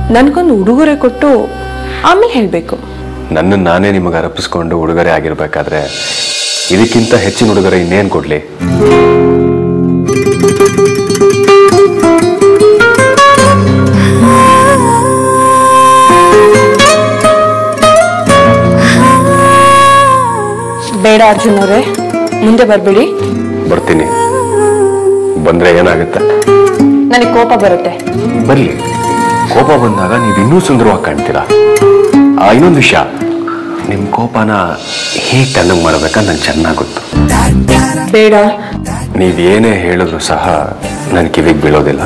ನನಗೊಂದು ಉಡುಗೊರೆ ಕೊಟ್ಟು ಆಮೇಲೆ ಹೇಳಬೇಕು ನನ್ನನ್ನು ನಾನೇ ನಿಮಗೆ ಅರ್ಪಿಸ್ಕೊಂಡು ಉಡುಗೊರೆ ಆಗಿರ್ಬೇಕಾದ್ರೆ ಇದಕ್ಕಿಂತ ಹೆಚ್ಚಿನ ಉಡುಗೊರೆ ಇನ್ನೇನು ಕೊಡ್ಲಿ ಬೇಡ ಅರ್ಜುನ್ ಅವರೇ ಮುಂದೆ ಬರಬೇಡಿ ಬರ್ತೀನಿ ಬಂದ್ರೆ ಏನಾಗುತ್ತೆ ನನಗೆ ಕೋಪ ಬರುತ್ತೆ ಬರ್ಲಿ ಕೋಪ ಬಂದಾಗ ನೀವು ಇನ್ನೂ ಸುಂದರವಾಗಿ ಕಾಣ್ತೀರಾ ಆ, ಇನ್ನೊಂದು ವಿಷಯ ನಿಮ್ಮ ಕೋಪನ ಹೇಗೆ ತಣ್ಣಗೆ ಮಾಡ್ಬೇಕಂತ ನಂಗೆ ಚೆನ್ನಾಗಿ ಗೊತ್ತು ಬೇಡ ನೀವೇನೇ ಹೇಳಿದ್ರು ಸಹ ನನ್ನ ಕಿವಿಗೆ ಬೀಳೋದಿಲ್ಲ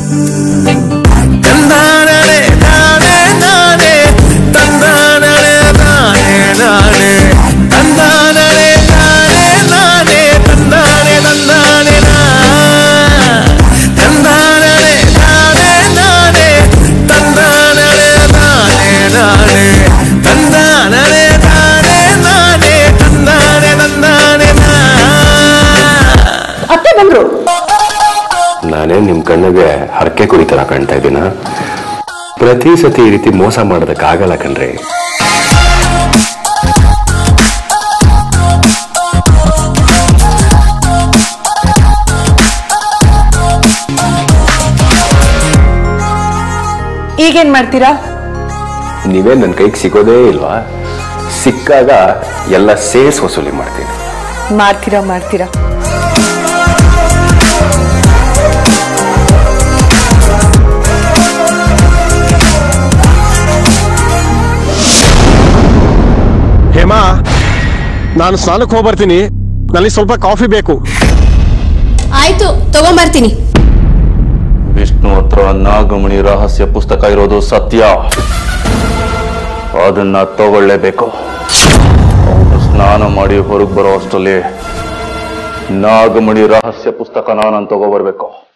ಅತ್ತೆ ಬಂದ್ರು ನಾನೇ ನಿಮ್ಮ ಕಣ್ಣಿಗೆ ಹರಕೆ ಕುಡಿತರ ಕಾಣ್ತಾ ಇದ್ದೀನ ಪ್ರತಿ ಸತಿ ಈ ರೀತಿ ಮೋಸ ಮಾಡೋದಕ್ಕಾಗಲ್ಲ ಕಣ್ರಿ ಈಗೇನ್ ಮಾಡ್ತೀರಾ ನೀವೇ ನನ್ನ ಕೈಗೆ ಸಿಗೋದೇ ಇಲ್ವಾ ಸಿಕ್ಕಾಗ ಎಲ್ಲ ಸೇರ್ಸ್ ವಸೂಲಿ ಮಾಡ್ತೀನಿ ಮಾಡ್ತೀರಾ ಮಾಡ್ತೀರಾ ಹೇಮಾ ನಾನು ಸ್ನಾನಕ್ಕೆ ಹೋಗಿ ಬರ್ತೀನಿ ನನಗೆ ಸ್ವಲ್ಪ ಕಾಫಿ ಬೇಕು ಆಯ್ತು ತಗೊಂಬರ್ತೀನಿ ವಿಷ್ಣು ಹತ್ರ ನಾಗಮಣಿ ರಹಸ್ಯ ಪುಸ್ತಕ ಇರೋದು ಸತ್ಯ ಅದನ್ನ ತಗೊಳ್ಳೇಬೇಕು ಅವನು ಸ್ನಾನ ಮಾಡಿ ಹೊರಗೆ ಬರೋ ಅಷ್ಟರಲ್ಲಿ ನಾಗಮಣಿ ರಹಸ್ಯ ಪುಸ್ತಕ ನಾನು ತಗೋಬರ್ಬೇಕು